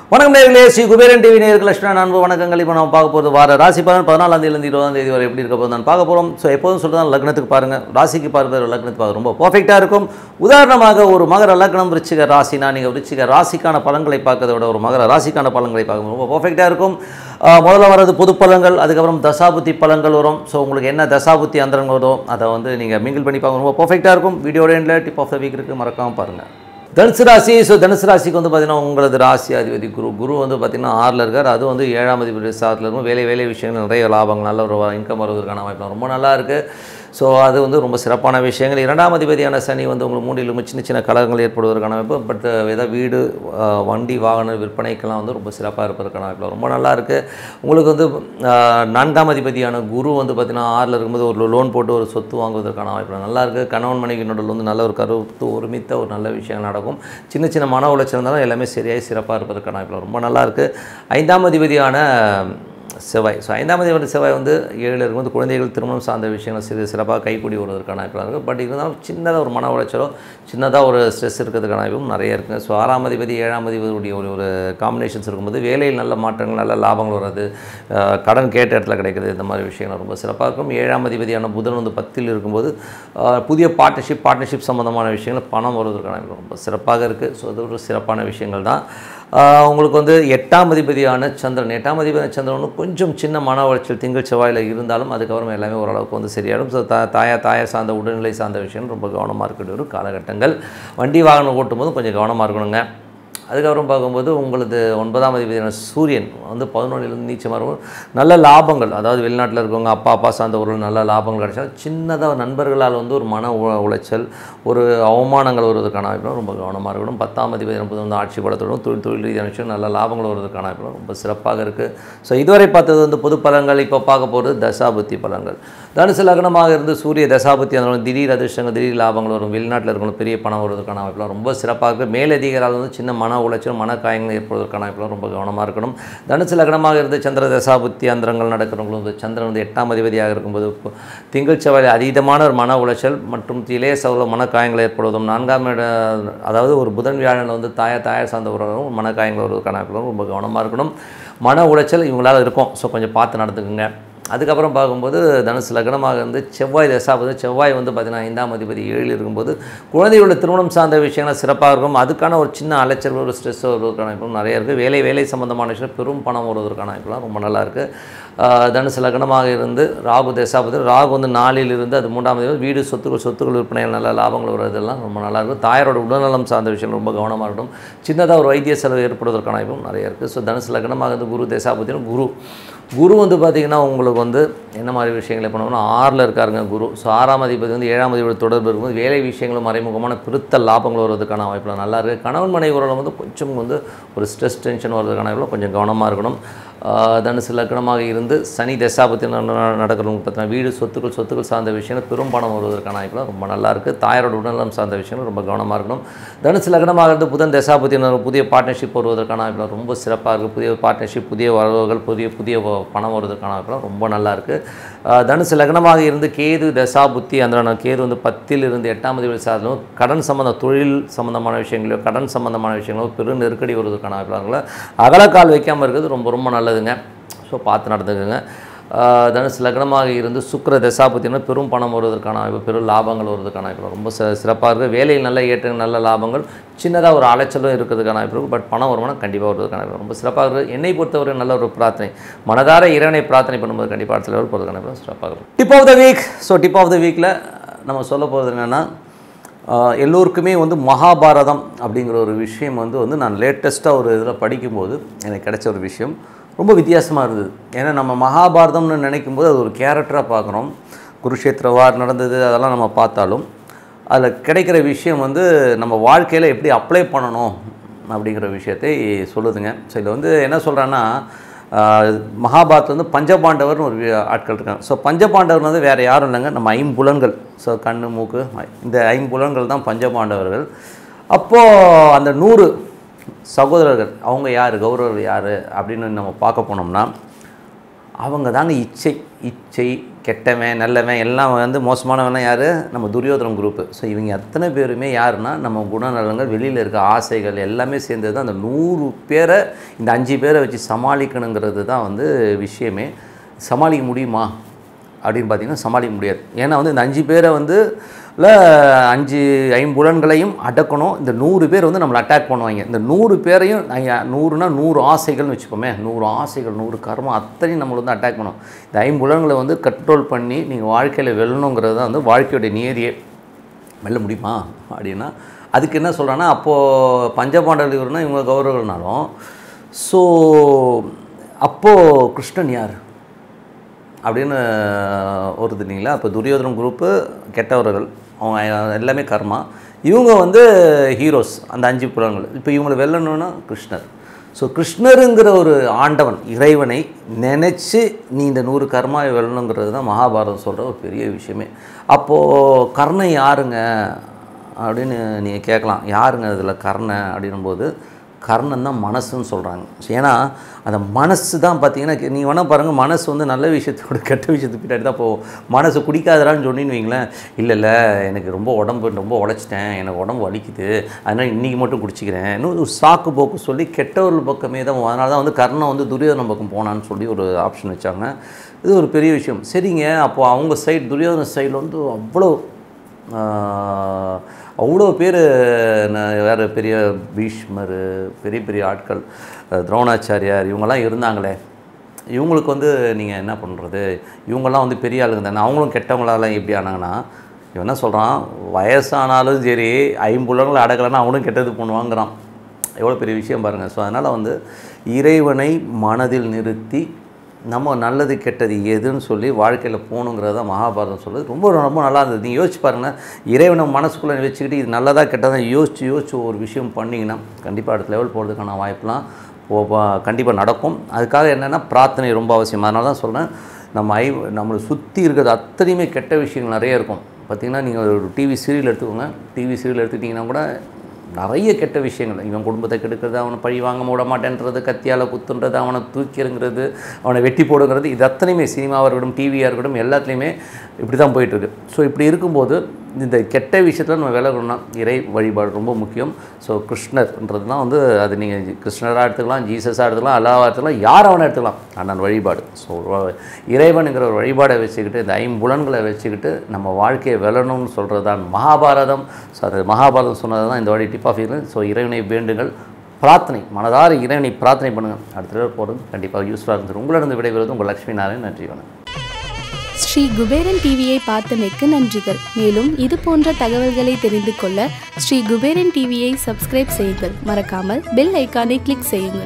வணக்கம் நேர்களே ஸ்ரீ குபேரன் டிவி நேர்கள் லட்சுமண அன்பு வணக்கங்கள் இப்போ நம்ம பார்க்க போகிறது வார ராசி பலன் பதினாலாம் தேதியிலேருந்து இருபதாம் தேதி வரை எப்படி இருக்க போகுது நான் பார்க்க போகிறோம் ஸோ எப்போதும் சொல்கிறதா லக்னத்துக்கு பாருங்கள் ராசிக்கு பார்க்குறது லக்னத்துக்கு பார்க்க ரொம்ப பர்ஃபெக்டாக இருக்கும் உதாரணமாக ஒரு மகர லக்னம் விருச்சிக ராசினா நீங்கள் விருச்சிக ராசிக்கான பலன்களை பார்க்கறத விட ஒரு மகர ராசிக்கான பலன்களை பார்க்க ரொம்ப பர்ஃபெக்டாக இருக்கும் ஆஹ் முதல்ல வர்றது பொது பலன்கள் அதுக்கப்புறம் தசாபுத்தி பலன்கள் வரும் ஸோ உங்களுக்கு என்ன தசாபுத்தி அந்தரங்கள் வரும் அதை வந்து நீங்கள் மிங்கிள் பண்ணி பார்க்க ரொம்ப பர்ஃபெக்டாக இருக்கும் வீடியோட எண்டில் டிப் ஆஃப் த வீக் இருக்குது மறக்காமல் பாருங்கள் தனுசு ராசி ஸோ தனுசு ராசிக்கு வந்து பார்த்தீங்கன்னா உங்களது ராசி அதிபதி குரு குரு வந்து பார்த்தீங்கன்னா ஆறில் இருக்கார் அது வந்து ஏழாம் அதிபதி சாதத்தில் இருக்கும் வேலை வேலை விஷயங்கள் நிறைய லாபங்கள் நல்ல ஒரு இன்கம் வருவதற்கான வாய்ப்பு ரொம்ப நல்லா இருக்குது ஸோ அது வந்து ரொம்ப சிறப்பான விஷயங்கள் இரண்டாம் அதிபதியான சனி வந்து உங்களுக்கு மூன்றிலும் சின்ன சின்ன கலகங்கள் ஏற்படுவதற்கான வாய்ப்பு பட் ஏதாவது வீடு ஆஹ், வண்டி வாகன விற்பனைக்கெல்லாம் வந்து ரொம்ப சிறப்பாக இருப்பதற்கான வாய்ப்பு ரொம்ப நல்லா இருக்குது உங்களுக்கு வந்து ஆஹ், நான்காம் அதிபதியான குரு வந்து பார்த்திங்கன்னா ஆறில் இருக்கும்போது ஒரு லோன் போட்டு ஒரு சொத்து வாங்குவதற்கான வாய்ப்பு நல்லா இருக்குது கணவன் மனைவி நடுவில் வந்து நல்ல ஒரு கருத்து ஒருமித்த ஒரு நல்ல விஷயங்கள் நடக்கும் சின்ன சின்ன மன உளைச்சல் இருந்தாலும் எல்லாமே சரியாகி சிறப்பாக இருப்பதற்கான வாய்ப்பு ரொம்ப நல்லா இருக்குது ஐந்தாம் அதிபதியான செவ்வாய் ஸோ ஐந்தாம் தேதி செவ்வாய் வந்து ஏழில் இருக்கும்போது குழந்தைகள் திருமணம் சார்ந்த விஷயங்கள் சிறு சிறப்பாக கைக்கூடி வருவதற்கான வாய்ப்பு இருக்குது பட் இருந்தாலும் சின்னதாக ஒரு மன உளைச்சலோ சின்னதாக ஒரு ஸ்ட்ரெஸ் இருக்கிறதுக்கான வாய்ப்பும் நிறைய இருக்குது ஸோ ஆறாம் அதிபதி ஏழாம் அதிபதியுடைய ஒரு ஒரு காம்பினேஷன்ஸ் இருக்கும்போது வேலையில் நல்ல மாற்றங்கள் நல்ல லாபங்கள் வர்றது அஹ், கடன் கேட்ட இடத்துல கிடைக்கிறது இந்த மாதிரி விஷயங்கள் ரொம்ப சிறப்பாக இருக்கும் ஏழாம் அதிபதியான புதன் வந்து பத்தில் இருக்கும்போது அஹ், புதிய பார்ட்னர்ஷிப் பார்ட்னர்ஷிப் சம்மந்தமான விஷயங்கள் பணம் வருவதற்கான வாய்ப்பு ரொம்ப சிறப்பாக இருக்குது ஸோ அது ஒரு சிறப்பான விஷயங்கள் தான் ஆஹ் உங்களுக்கு வந்து எட்டாம் அதிபதியான சந்திரன் எட்டாம் அதிபதியான சந்திரன் வந்து கொஞ்சம் சின்ன மன உளைச்சல் திங்கள் செவ்வாயில் இருந்தாலும் அதுக்கப்புறம் எல்லாமே ஓரளவுக்கு வந்து சரியாயிடும் ஸோ தா தாயா தாயார் சார்ந்த உடல்நிலை சார்ந்த விஷயம் ரொம்ப கவனமாக இருக்கக்கூடிய ஒரு காலகட்டங்கள் வண்டி வாகனம் ஓட்டும் போதும் கொஞ்சம் கவனமாக இருக்கணுங்க அதுக்கப்புறம் பார்க்கும்போது உங்களது ஒன்பதாம் அதிபதியான சூரியன் வந்து பதினொன்றிலிருந்து நீச்சமாக இருக்கும் நல்ல லாபங்கள் அதாவது வெளிநாட்டில் இருக்கவங்க அப்பா அப்பா சார்ந்த ஒரு நல்ல லாபங்கள் கிடைச்சா சின்னதாக நண்பர்களால் வந்து ஒரு மன உ- உளைச்சல் ஒரு அவமானங்கள் வருவதற்கான வாய்ப்பு ரொம்ப கவனமாக இருக்கணும் பத்தாம் அதிபதி என்பது வந்து ஆட்சி பலத்தோடும் தொழில் தொழில் ரீதியான விஷயம் நல்ல லாபங்கள் வருவதற்கான வாய்ப்பு ரொம்ப சிறப்பாக இருக்குது ஸோ இதுவரை பார்த்தது வந்து பொது பலன்கள் இப்போ பார்க்க போகிறது தசாபுத்தி பலன்கள் தனுசு லக்னமாக இருந்து சூரிய தசாபுத்தி அந்த திடீர் அதிர்ஷ்டங்கள் திடீர் லாபங்கள் வரும் வெளிநாட்டில் இருக்கணும் பெரிய பணம் வருவதற்கான வாய்ப்புலாம் ரொம்ப சிறப்பாக இருக்குது மேலதிகாரால் வந்து சின்ன மன உளைச்சல் மன காயங்கள் ஏற்படுவதற்கான வாய்ப்புலாம் ரொம்ப கவனமாக இருக்கணும் தனுசு லக்னமாக இருந்து சந்திர தசாபுத்தி அந்தரங்கள் நடக்கிறவங்களும் வந்து சந்திரன் வந்து எட்டாம் அதிபதியாக இருக்கும்போது இப்போ திங்கள் செவ்வாய் அதீதமான ஒரு மன உளைச்சல் மற்றும் இளைய சவுல மன காயங்கள் ஏற்படுவதும் நான்காம் இட அதாவது ஒரு புதன் வியாழனில் வந்து தாய தாயார் சார்ந்த உறவும் மன காயங்கள் வருவதற்கான வாய்ப்புகளும் ரொம்ப கவனமாக இருக்கணும் மன உளைச்சல் இவங்களால இருக்கும் ஸோ கொஞ்சம் பார்த்து நடந்துக்குங்க அதுக்கப்புறம் பார்க்கும்போது தனுசு லக்னமாக இருந்து செவ்வாய் தசாபதி செவ்வாய் வந்து பார்த்திங்கன்னா ஐந்தாம் அதிபதி ஏழில் இருக்கும்போது குழந்தைகளோட திருமணம் சார்ந்த விஷயங்கள் சிறப்பாக இருக்கும் அதுக்கான ஒரு சின்ன அலைச்சல் ஒரு ஸ்ட்ரெஸ் வருவதற்கான வாய்ப்பும் நிறைய இருக்குது வேலை வேலை சம்பந்தமான விஷயம் பெரும் பணம் வருவதற்கான வாய்ப்புலாம் ரொம்ப நல்லா இருக்குது தனுசு லக்னமாக இருந்து ராகு தசாபதி ராகு வந்து நாளில் இருந்து அது மூன்றாம் தேதி வீடு சொத்துக்கள் சொத்துக்கள் விற்பனைகள் நல்ல லாபங்கள் வருவதெல்லாம் ரொம்ப நல்லா இருக்கும் தாயாரோட உடல்நலம் சார்ந்த விஷயம் ரொம்ப கவனமாக இருக்கணும் சின்னதாக ஒரு வைத்திய செலவு ஏற்படுவதற்கான வாய்ப்பும் நிறைய இருக்குது ஸோ தனுசு லக்னமாக இருந்து குரு தசாபதினு குரு குரு வந்து பார்த்திங்கன்னா உங்களுக்கு வந்து என்ன மாதிரி விஷயங்களை பண்ணணும்னா ஆறில் இருக்காருங்க குரு ஸோ ஆறாம் அதிபதி வந்து ஏழாம் அதிபதி தொடர்பு இருக்கும்போது வேலை விஷயங்களும் மறைமுகமான பெருத்த லாபங்கள் வருவதற்கான வாய்ப்புகள் நல்லா இருக்குது கணவன் மனைவி உறவில் வந்து கொஞ்சம் வந்து ஒரு ஸ்ட்ரெஸ் டென்ஷன் வருவதற்கான வாய்ப்புல கொஞ்சம் கவனமாக இருக்கணும் ஆஹ் தனுசு லக்னமாக இருந்து சனி தசாபத்தி நடக்கிறவங்க பார்த்தீங்கன்னா வீடு சொத்துக்கள் சொத்துக்கள் சார்ந்த விஷயங்கள் பெரும் பணம் வருவதற்கான வாய்ப்புலாம் ரொம்ப நல்லா இருக்குது தாயாரோட உடல்நலம் சார்ந்த விஷயங்கள் ரொம்ப கவனமாக இருக்கணும் தனுசு லக்னமாக இருந்து புதன் தசாபதி புதிய பார்ட்னர்ஷிப் வருவதற்கான வாய்ப்புலாம் ரொம்ப சிறப்பாக இருக்குது புதிய பார்ட்னர்ஷிப் புதிய வரவுகள் புதிய புதிய வ- பணம் வருவதற்கான வாய்ப்புலாம் ரொம்ப நல்லா இருக்குது தனுசு லக்னமாக இருந்து கேது தசாபுத்தி அந்த கேது வந்து பத்தில் இருந்து எட்டாம் தேதி சாதனம் கடன் சம்பந்த தொழில் சம்பந்தமான விஷயங்களோ கடன் சம்பந்தமான விஷயங்களோ பெரு நெருக்கடி வருவதற்கான வாய்ப்புலாம் இருக்குல்ல அகலக்கால் வைக்காமல் இருக்கிறது ரொம்ப ரொம்ப நல்லதுங்க ஸோ பார்த்து நடந்துக்குங்க ஆஹ் தனுசு லக்னமாக இருந்து சுக்கிர தசாபத்தினா பெரும் பணம் வருவதற்கான வாய்ப்பு பெரும் லாபங்கள் வருவதற்கான வாய்ப்பு ரொம்ப சி சிறப்பாக இருக்குது வேலையில் நல்ல ஏற்றங்கள் நல்ல லாபங்கள் சின்னதாக ஒரு அலைச்சலும் இருக்கிறதுக்கான வாய்ப்பு இருக்குது பட் பணம் வருமானம் கண்டிப்பாக வருவதற்கான வாய்ப்பு ரொம்ப சிறப்பாக இருக்குது என்னை பொறுத்தவரை நல்ல ஒரு பிரார்த்தனை மனதார இறைவனை பிரார்த்தனை பண்ணும்போது கண்டிப்பாக அடுத்த லெவல் போகிறதுக்கான வாய்ப்பு சிறப்பாக இருக்கும் tip of the week so tip of the வீக்கில் நம்ம சொல்ல போகிறது என்னென்னா ஆஹ் எல்லோருக்குமே வந்து மகாபாரதம் அப்படிங்கிற ஒரு விஷயம் வந்து வந்து நான் லேட்டஸ்ட்டாக ஒரு இதில் படிக்கும்போது எனக்கு கிடைச்ச ஒரு விஷயம் ரொம்ப வித்தியாசமாக இருந்தது ஏன்னா நம்ம மகாபாரதம்னு நினைக்கும் போது அது ஒரு கேரக்டராக பார்க்குறோம் குருஷேத்திர வார் நடந்தது அதெல்லாம் நம்ம பார்த்தாலும் அதில் கிடைக்கிற விஷயம் வந்து நம்ம வாழ்க்கையில் எப்படி அப்ளை பண்ணணும் அப்படிங்கிற விஷயத்தை சொல்லுதுங்க ஸோ இதில் வந்து என்ன சொல்கிறேன்னா மகாபாரத் வந்து பஞ்சபாண்டவர்னு ஒரு வி- ஆட்கள் இருக்காங்க ஸோ பஞ்சபாண்டவர் வந்து வேறு யாரும் இல்லைங்க நம்ம ஐம்புலன்கள் ஸோ கண்ணு மூக்கு இந்த ஐம்புலன்கள் தான் பஞ்சபாண்டவர்கள் அப்போது அந்த நூறு சகோதரர்கள் அவங்க யார் கௌரவர் யார் அப்படின்னு நம்ம பார்க்க போனோம்னா அவங்க தாங்க இச்சை இச்சை கெட்டவன் நல்லவன் எல்லாம் வந்து மோசமானவன்லாம் யார் நம்ம துரியோதனம் குரூப்பு ஸோ இவங்க அத்தனை பேருமே யாருன்னா நம்ம குணநலங்கள் வெளியில் இருக்க ஆசைகள் எல்லாமே சேர்ந்தது தான் அந்த நூறு பேரை இந்த அஞ்சு பேரை வச்சு சமாளிக்கணுங்கிறது தான் வந்து விஷயமே சமாளிக்க முடியுமா அப்படின்னு பார்த்தீங்கன்னா சமாளிக்க முடியாது ஏன்னா வந்து இந்த அஞ்சு பேரை வந்து ல அஞ்சு ஐம்புலன்களையும் அடக்கணும் இந்த நூறு பேர் வந்து நம்மளை அட்டாக் பண்ணுவாங்க இந்த நூறு பேரையும் ஐயா, நூறுனா நூறு ஆசைகள்னு வச்சுக்கோமே நூறு ஆசைகள் நூறு கர்மம் அத்தனையும் நம்மளை வந்து அட்டாக் பண்ணும் இந்த ஐம்புலன்களை வந்து கண்ட்ரோல் பண்ணி நீங்கள் வாழ்க்கையில் வெல்லணுங்கிறது தான் வந்து வாழ்க்கையோட நியதியே வெல்ல முடியுமா அப்படின்னா அதுக்கு என்ன சொல்கிறான்னா அப்போது பஞ்சபாண்டவர்கள்னா இவங்க கௌரவர்கள்னாலும் ஸோ அப்போது கிருஷ்ணன் யார் அப்படின்னு வருது இல்லைங்களா அப்போ துரியோதனம் குரூப்பு கெட்டவர்கள் அவங்க எல்லாமே கர்மா இவங்க வந்து ஹீரோஸ் அந்த அஞ்சு புலன்கள் இப்போ இவங்களை வெல்லணும்னா கிருஷ்ணர் ஸோ கிருஷ்ணருங்கிற ஒரு ஆண்டவன் இறைவனை நினச்சி நீ இந்த நூறு கர்மாவை வெல்லணுங்கிறது தான் மகாபாரதம் சொல்கிற ஒரு பெரிய விஷயமே அப்போது கர்ணன் யாருங்க அப்படின்னு நீங்கள் கேட்கலாம் யாருங்க இதில் கர்ணன் அப்படின்னும்போது கர்ணன் தான் மனசுன்னு சொல்கிறாங்க ஏன்னா அந்த மனசு தான் பார்த்தீங்கன்னா நீங்கள் வேணால் பாருங்கள் மனசு வந்து நல்ல விஷயத்தோட கெட்ட விஷயத்துக்கு பின்னாடி தான் போகும் மனசு குடிக்காதடான்னு சொன்னீன்னு வைங்களேன் இல்லை இல்லை எனக்கு ரொம்ப உடம்பு ரொம்ப உழைச்சிட்டேன் எனக்கு உடம்பு வலிக்குது அதனால் இன்றைக்கி மட்டும் குடிச்சிக்கிறேன் இன்னும் ஒரு சாக்கு போக்கு சொல்லி கெட்டவர்கள் பக்கமே தான் அதனால தான் வந்து கர்ணன் வந்து துரியோதன பக்கம் போனான்னு சொல்லி ஒரு ஆப்ஷன் வச்சாங்க இது ஒரு பெரிய விஷயம் சரிங்க அப்போது அவங்க சைடு துரியோதன சைடில் வந்து அவ்வளோ ஆஹ், அவ்வளோ பேர் வேறு பெரிய பீஷ்மர் பெரிய பெரிய ஆட்கள் அஹ், துரோணாச்சாரியார் இவங்கெல்லாம் இருந்தாங்களே இவங்களுக்கு வந்து நீங்கள் என்ன பண்ணுறது இவங்கெல்லாம் வந்து பெரிய ஆளுங்க தானே அவங்களும் கெட்டவங்களால எப்படி ஆனாங்கன்னா இவன் என்ன சொல்கிறான் வயசானாலும் சரி ஐம்புலங்களை அடக்கலைன்னா அவனும் கெட்டது பண்ணுவாங்கிறான் எவ்வளோ பெரிய விஷயம் பாருங்கள் ஸோ அதனால் வந்து இறைவனை மனதில் நிறுத்தி நம்ம நல்லது கெட்டது எதுன்னு சொல்லி வாழ்க்கையில் போகணுங்கிறத தான் மகாபாரதம் சொல்லுது ரொம்ப ரொம்ப நல்லா இருந்தது நீங்கள் யோசிச்சு பாருங்கள் இறைவனை மனசுக்குள்ளே வச்சுக்கிட்டு இது நல்லதா கெட்டதா யோசிச்சு யோசிச்சு ஒரு விஷயம் பண்ணிங்கன்னா கண்டிப்பாக அடுத்த லெவல் போகிறதுக்கான வாய்ப்புலாம் கண்டிப்பாக நடக்கும் அதுக்காக என்னென்னா பிரார்த்தனை ரொம்ப அவசியம் அதனால தான் சொல்கிறேன் நம்ம ஐ நம்மளை சுற்றி இருக்கிறது அத்தனையுமே கெட்ட விஷயங்கள் நிறைய இருக்கும் பார்த்திங்கன்னா நீங்கள் ஒரு டிவி சீரியல் எடுத்துக்கோங்க டிவி சீரியல் எடுத்துக்கிட்டிங்கன்னா கூட நிறைய கெட்ட விஷயங்கள் இவன் குடும்பத்தை கெடுக்கிறது அவனை பழி வாங்க விட மாட்டேன்றது கத்தியால் குத்துன்றது அவனை தூக்கிடுங்கிறது அவனை வெட்டி போடுங்கிறது இது அத்தனையுமே சினிமாவாக இருக்கட்டும் டிவியாக இருக்கட்டும் எல்லாத்துலேயுமே இப்படி தான் போயிட்டுருக்கு ஸோ இப்படி இருக்கும்போது இந்த கெட்ட விஷயத்தில் நம்ம விலகணும்னா இறை வழிபாடு ரொம்ப முக்கியம் ஸோ கிருஷ்ணர்ன்றது தான் வந்து அது நீங்கள் கிருஷ்ணராக எடுத்துக்கலாம் ஜீசஸாக எடுத்துக்கலாம் அல்லாவாக எடுத்துக்கலாம் யார் அவனை எடுத்துக்கலாம் அண்ணன் வழிபாடு ஸோ இறைவனுங்கிற ஒரு வழிபாடை வச்சுக்கிட்டு இந்த ஐம்புலன்களை வச்சுக்கிட்டு நம்ம வாழ்க்கையை வெல்லணும்னு சொல்கிறது தான் மகாபாரதம் ஸோ அது மகாபாரதம் சொன்னது தான் இந்த வாடி டிப் ஆஃப் ஸோ இறைவனை வேண்டுங்கள் பிரார்த்தனை மனதார இறைவனை பிரார்த்தனை பண்ணுங்கள் அடுத்த தடவை போகிறது கண்டிப்பாக யூஸ்ஃபுல்லாக இருந்தது உங்களிடம் விடைபெறுவது உங்கள் லக்ஷ்மி நாராயணன் நன்றி வணக்கம் ஸ்ரீ குபேரன் டிவியை பார்த்தமைக்கு நன்றிகள் மேலும் இது போன்ற தகவல்களை தெரிந்து கொள்ள ஸ்ரீ குபேரன் டிவியை சப்ஸ்கிரைப் செய்யுங்கள் மறக்காமல் பெல் ஐக்கானை கிளிக் செய்யுங்கள்